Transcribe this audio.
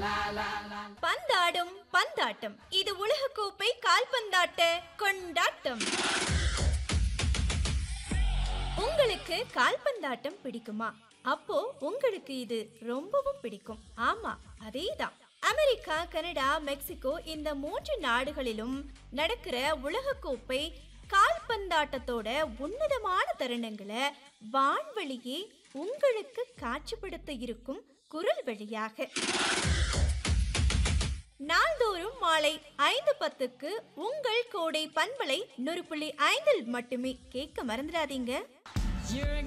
பந்தாடும் பந்தாட்டம் இது உலகக்கோப்பை கால்பந்தாட்ட கொண்டாட்டம் உங்களுக்கு கால்பந்தாட்டம் பிடிக்குமா அப்போ உங்களுக்கு இது ரொம்பவும் பிடிக்கும் ஆமா அதேதான் அமெரிக்கா கனடா மெக்சிகோ இந்த மூன்று நாடுகளிலும் நடக்கிற உலகக்கோப்பை கால்பந்தாட்டத்தோட உன்னதமான தருணங்களை வான்வழியே உங்களுக்கு காட்சிப்படுத்த இருக்கும் குரல் வழியாக நாள்தோறும் மாலை ஐந்து பத்துக்கு உங்கள் கோடை பண்பலை நூறு புள்ளி ஐந்தில் மட்டுமே கேட்க மறந்துடாதீங்க